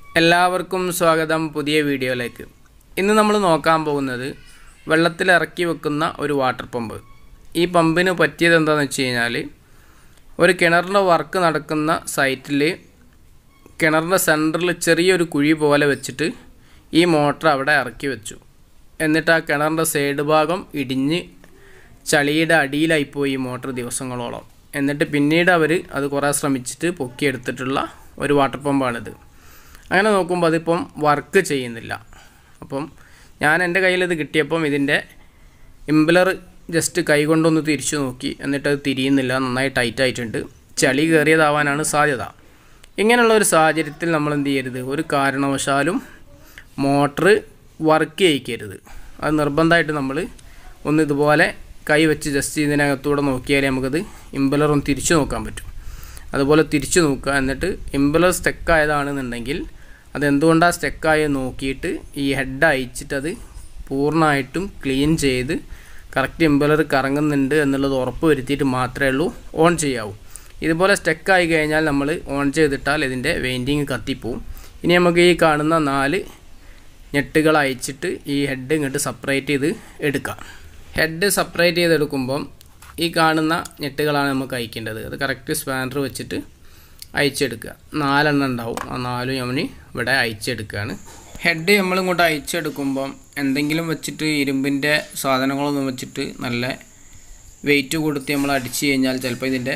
എല്ലാവർക്കും സ്വാഗതം പുതിയ വീഡിയോയിലേക്ക് ഇന്ന് നമ്മൾ നോക്കാൻ പോകുന്നത് വെള്ളത്തിൽ ഇറക്കി വെക്കുന്ന ഒരു വാട്ടർ പമ്പ് ഈ പമ്പിന് പറ്റിയത് എന്താണെന്ന് വെച്ച് കഴിഞ്ഞാൽ ഒരു കിണറിൻ്റെ വർക്ക് നടക്കുന്ന സൈറ്റിൽ കിണറിൻ്റെ സെൻറ്ററിൽ ചെറിയൊരു കുഴി പോലെ വെച്ചിട്ട് ഈ മോട്ടർ അവിടെ ഇറക്കി വെച്ചു എന്നിട്ട് ആ കിണറിൻ്റെ സൈഡ് ഭാഗം ഇടിഞ്ഞ് ചളിയുടെ അടിയിലായിപ്പോയി ഈ മോട്ടർ ദിവസങ്ങളോളം എന്നിട്ട് പിന്നീട് അവർ അത് കുറേ ശ്രമിച്ചിട്ട് പൊക്കിയെടുത്തിട്ടുള്ള ഒരു വാട്ടർ പമ്പാണിത് അങ്ങനെ നോക്കുമ്പോൾ അതിപ്പം വർക്ക് ചെയ്യുന്നില്ല അപ്പം ഞാൻ എൻ്റെ കയ്യിൽ ഇത് കിട്ടിയപ്പം ഇതിൻ്റെ ഇംബലർ ജസ്റ്റ് കൈകൊണ്ടൊന്ന് തിരിച്ചു നോക്കി എന്നിട്ട് അത് തിരിയുന്നില്ല നന്നായി ടൈറ്റ് ആയിട്ടുണ്ട് ചളി കയറിയതാവാനാണ് സാധ്യത ഇങ്ങനെയുള്ള ഒരു സാഹചര്യത്തിൽ നമ്മൾ എന്ത് ചെയ്യരുത് ഒരു കാരണവശാലും മോട്ടർ വർക്ക് ചെയ്യിക്കരുത് അത് നിർബന്ധമായിട്ട് നമ്മൾ ഒന്ന് ഇതുപോലെ കൈ വെച്ച് ജസ്റ്റ് ഇതിനകത്തൂടെ നോക്കിയാലേ നമുക്കത് ഇംബലർ ഒന്ന് തിരിച്ചു നോക്കാൻ പറ്റും അതുപോലെ തിരിച്ചു നോക്കുക എന്നിട്ട് ഇംബലർ സ്റ്റക്ക് ആയതാണെന്നുണ്ടെങ്കിൽ അതെന്തുകൊണ്ടാണ് സ്റ്റക്കായി നോക്കിയിട്ട് ഈ ഹെഡ് അയച്ചിട്ട് അത് പൂർണ്ണമായിട്ടും ക്ലീൻ ചെയ്ത് കറക്റ്റ് ഇംബലർ കറങ്ങുന്നുണ്ട് എന്നുള്ളത് ഉറപ്പ് വരുത്തിയിട്ട് മാത്രമേ ഉള്ളൂ ഓൺ ചെയ്യാവൂ ഇതുപോലെ സ്റ്റക്കായി കഴിഞ്ഞാൽ നമ്മൾ ഓൺ ചെയ്തിട്ടാൽ ഇതിൻ്റെ വെയിൻറ്റിങ് കത്തിപ്പോവും ഇനി നമുക്ക് ഈ കാണുന്ന നാല് ഞെട്ടുകൾ അയച്ചിട്ട് ഈ ഹെഡ് ഇങ്ങോട്ട് സെപ്പറേറ്റ് ചെയ്ത് എടുക്കാം ഹെഡ് സെപ്പറേറ്റ് ചെയ്തെടുക്കുമ്പം ഈ കാണുന്ന ഞെട്ടുകളാണ് നമുക്ക് അയക്കേണ്ടത് അത് കറക്റ്റ് സ്പാനർ വെച്ചിട്ട് അയച്ചെടുക്കുക നാലെണ്ണം ഉണ്ടാവും ആ നാലും നമ്മൾ ഇവിടെ അയച്ചെടുക്കുകയാണ് ഹെഡ് നമ്മൾ ഇങ്ങോട്ട് അയച്ചെടുക്കുമ്പം എന്തെങ്കിലും വെച്ചിട്ട് ഇരുമ്പിൻ്റെ സാധനങ്ങളൊന്നും വെച്ചിട്ട് നല്ല വെയിറ്റ് കൊടുത്ത് നമ്മൾ അടിച്ചു കഴിഞ്ഞാൽ ചിലപ്പോൾ ഇതിൻ്റെ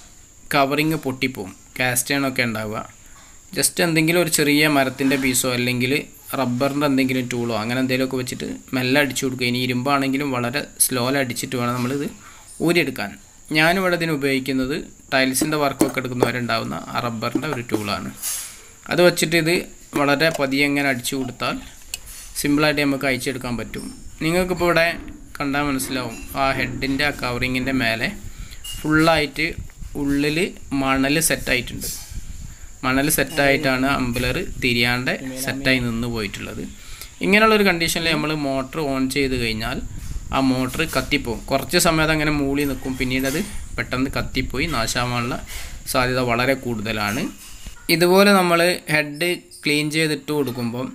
കവറിങ് പൊട്ടിപ്പോവും കാസ്റ്റേണൊക്കെ ഉണ്ടാവുക ജസ്റ്റ് എന്തെങ്കിലും ഒരു ചെറിയ മരത്തിൻ്റെ പീസോ അല്ലെങ്കിൽ റബ്ബറിൻ്റെ എന്തെങ്കിലും ടൂളോ അങ്ങനെ എന്തെങ്കിലുമൊക്കെ വെച്ചിട്ട് മെല്ലെ അടിച്ചു കൊടുക്കുക ഇനി ഇരുമ്പാണെങ്കിലും വളരെ സ്ലോയിൽ അടിച്ചിട്ട് വേണം നമ്മളിത് ഊരിയെടുക്കാൻ ഞാനിവിടെ ഇതിന് ഉപയോഗിക്കുന്നത് ടൈൽസിൻ്റെ വർക്കൊക്കെ എടുക്കുന്നവരുണ്ടാവുന്ന ആ റബ്ബറിൻ്റെ ഒരു ടൂളാണ് അത് വെച്ചിട്ട് ഇത് വളരെ പതിയെ എങ്ങനെ അടിച്ചു കൊടുത്താൽ സിമ്പിളായിട്ട് നമുക്ക് അയച്ചെടുക്കാൻ പറ്റും നിങ്ങൾക്കിപ്പോൾ ഇവിടെ കണ്ടാൽ മനസ്സിലാവും ആ ഹെഡിൻ്റെ ആ കവറിങ്ങിൻ്റെ മേലെ ഫുള്ളായിട്ട് ഉള്ളിൽ മണൽ സെറ്റായിട്ടുണ്ട് മണൽ സെറ്റായിട്ടാണ് അമ്പലർ തിരിയാണ്ട് സെറ്റായി നിന്ന് പോയിട്ടുള്ളത് ഇങ്ങനെയുള്ളൊരു കണ്ടീഷനിൽ നമ്മൾ മോട്ടർ ഓൺ ചെയ്ത് കഴിഞ്ഞാൽ ആ മോട്ടർ കത്തിപ്പോവും കുറച്ച് സമയത്ത് അങ്ങനെ മൂളി നിൽക്കും പിന്നീട് അത് പെട്ടെന്ന് കത്തിപ്പോയി നാശമാകാനുള്ള സാധ്യത വളരെ കൂടുതലാണ് ഇതുപോലെ നമ്മൾ ഹെഡ് ക്ലീൻ ചെയ്തിട്ട് കൊടുക്കുമ്പം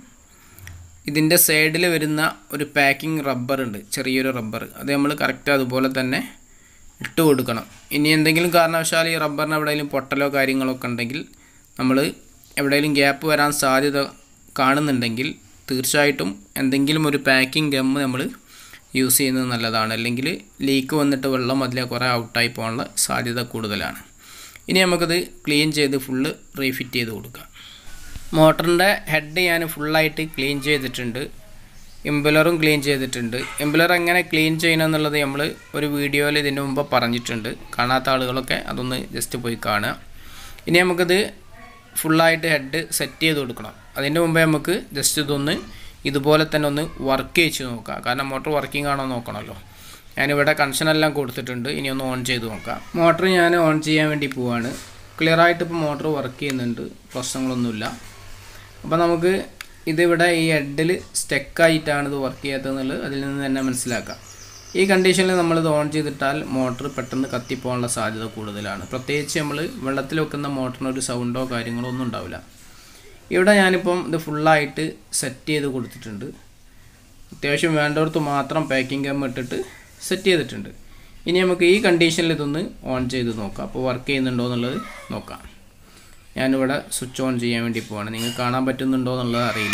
ഇതിൻ്റെ സൈഡിൽ വരുന്ന ഒരു പാക്കിംഗ് റബ്ബർ ഉണ്ട് ചെറിയൊരു റബ്ബർ അത് നമ്മൾ കറക്റ്റ് അതുപോലെ തന്നെ ഇട്ട് കൊടുക്കണം ഇനി എന്തെങ്കിലും കാരണവശാൽ ഈ റബ്ബറിന് എവിടെയെങ്കിലും പൊട്ടലോ കാര്യങ്ങളൊക്കെ ഉണ്ടെങ്കിൽ നമ്മൾ എവിടെയെങ്കിലും ഗ്യാപ്പ് വരാൻ സാധ്യത കാണുന്നുണ്ടെങ്കിൽ തീർച്ചയായിട്ടും എന്തെങ്കിലും ഒരു പാക്കിംഗ് ഗം നമ്മൾ യൂസ് ചെയ്യുന്നത് നല്ലതാണ് അല്ലെങ്കിൽ ലീക്ക് വന്നിട്ട് വെള്ളം അതിലെ കുറേ ഔട്ടായി പോകാനുള്ള സാധ്യത കൂടുതലാണ് ഇനി നമുക്കത് ക്ലീൻ ചെയ്ത് ഫുള്ള് റീഫിറ്റ് ചെയ്ത് കൊടുക്കാം മോട്ടറിൻ്റെ ഹെഡ് ഞാൻ ഫുള്ളായിട്ട് ക്ലീൻ ചെയ്തിട്ടുണ്ട് ഇംബുലറും ക്ലീൻ ചെയ്തിട്ടുണ്ട് ഇംബുലർ എങ്ങനെ ക്ലീൻ ചെയ്യണം എന്നുള്ളത് നമ്മൾ ഒരു വീഡിയോയിൽ ഇതിൻ്റെ മുമ്പ് പറഞ്ഞിട്ടുണ്ട് കാണാത്ത ആളുകളൊക്കെ അതൊന്ന് ജസ്റ്റ് പോയി കാണുക ഇനി നമുക്കത് ഫുള്ളായിട്ട് ഹെഡ് സെറ്റ് ചെയ്ത് കൊടുക്കണം അതിൻ്റെ മുമ്പേ നമുക്ക് ജസ്റ്റ് ഇതൊന്ന് ഇതുപോലെ തന്നെ ഒന്ന് വർക്ക് ചെയ്ച്ച് നോക്കാം കാരണം മോട്ടർ വർക്കിംഗ് ആണോ നോക്കണമല്ലോ ഞാനിവിടെ കണക്ഷനെല്ലാം കൊടുത്തിട്ടുണ്ട് ഇനി ഒന്ന് ഓൺ ചെയ്ത് നോക്കാം മോട്ടർ ഞാൻ ഓൺ ചെയ്യാൻ വേണ്ടി പോവാണ് ക്ലിയറായിട്ട് ഇപ്പോൾ മോട്ടർ വർക്ക് ചെയ്യുന്നുണ്ട് പ്രശ്നങ്ങളൊന്നുമില്ല അപ്പോൾ നമുക്ക് ഇതിവിടെ ഈ ഹെഡിൽ സ്റ്റക്കായിട്ടാണ് ഇത് വർക്ക് ചെയ്യാത്തതെന്നുള്ളത് അതിൽ നിന്ന് തന്നെ മനസ്സിലാക്കാം ഈ കണ്ടീഷനിൽ നമ്മളിത് ഓൺ ചെയ്തിട്ടാൽ മോട്ടർ പെട്ടെന്ന് കത്തിപ്പോകാനുള്ള സാധ്യത കൂടുതലാണ് പ്രത്യേകിച്ച് നമ്മൾ വെള്ളത്തിൽ വെക്കുന്ന മോട്ടറിന് ഒരു സൗണ്ടോ കാര്യങ്ങളോ ഒന്നും ഉണ്ടാവില്ല ഇവിടെ ഞാനിപ്പം ഇത് ഫുള്ളായിട്ട് സെറ്റ് ചെയ്ത് കൊടുത്തിട്ടുണ്ട് അത്യാവശ്യം വേണ്ടവർക്ക് മാത്രം പാക്കിംഗ് ഗം ഇട്ടിട്ട് സെറ്റ് ചെയ്തിട്ടുണ്ട് ഇനി നമുക്ക് ഈ കണ്ടീഷനിൽ ഇതൊന്ന് ഓൺ ചെയ്ത് നോക്കാം അപ്പോൾ വർക്ക് ചെയ്യുന്നുണ്ടോ എന്നുള്ളത് നോക്കാം ഞാനിവിടെ സ്വിച്ച് ഓൺ ചെയ്യാൻ വേണ്ടി പോവാണ് നിങ്ങൾക്ക് കാണാൻ പറ്റുന്നുണ്ടോ എന്നുള്ളത് അറിയില്ല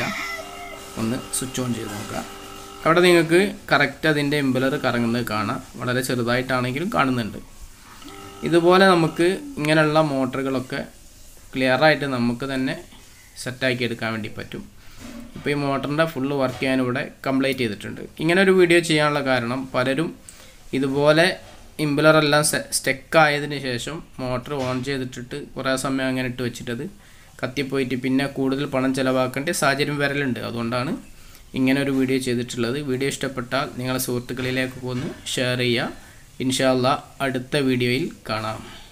ഒന്ന് സ്വിച്ച് ഓൺ ചെയ്ത് നോക്കാം അവിടെ നിങ്ങൾക്ക് കറക്റ്റ് അതിൻ്റെ എംബലർ കറങ്ങുന്നത് കാണാം വളരെ ചെറുതായിട്ടാണെങ്കിലും കാണുന്നുണ്ട് ഇതുപോലെ നമുക്ക് ഇങ്ങനെയുള്ള മോട്ടറുകളൊക്കെ ക്ലിയറായിട്ട് നമുക്ക് തന്നെ സെറ്റാക്കി എടുക്കാൻ വേണ്ടി പറ്റും ഇപ്പോൾ ഈ മോട്ടറിൻ്റെ ഫുള്ള് വർക്ക് ചെയ്യാൻ ഇവിടെ കംപ്ലീറ്റ് ചെയ്തിട്ടുണ്ട് ഇങ്ങനെ ഒരു വീഡിയോ ചെയ്യാനുള്ള കാരണം പലരും ഇതുപോലെ ഇംബുലറെല്ലാം സ്റ്റെക്ക് ആയതിന് ശേഷം മോട്ടർ ഓൺ ചെയ്തിട്ടിട്ട് കുറേ സമയം അങ്ങനെ ഇട്ട് വെച്ചിട്ടത് കത്തിപ്പോയിട്ട് പിന്നെ കൂടുതൽ പണം ചിലവാക്കേണ്ട സാഹചര്യം വരലുണ്ട് അതുകൊണ്ടാണ് ഇങ്ങനെ ഒരു വീഡിയോ ചെയ്തിട്ടുള്ളത് വീഡിയോ ഇഷ്ടപ്പെട്ടാൽ നിങ്ങളെ സുഹൃത്തുക്കളിലേക്കൊക്കെ ഒന്ന് ഷെയർ ചെയ്യുക ഇൻഷാല്ല അടുത്ത വീഡിയോയിൽ കാണാം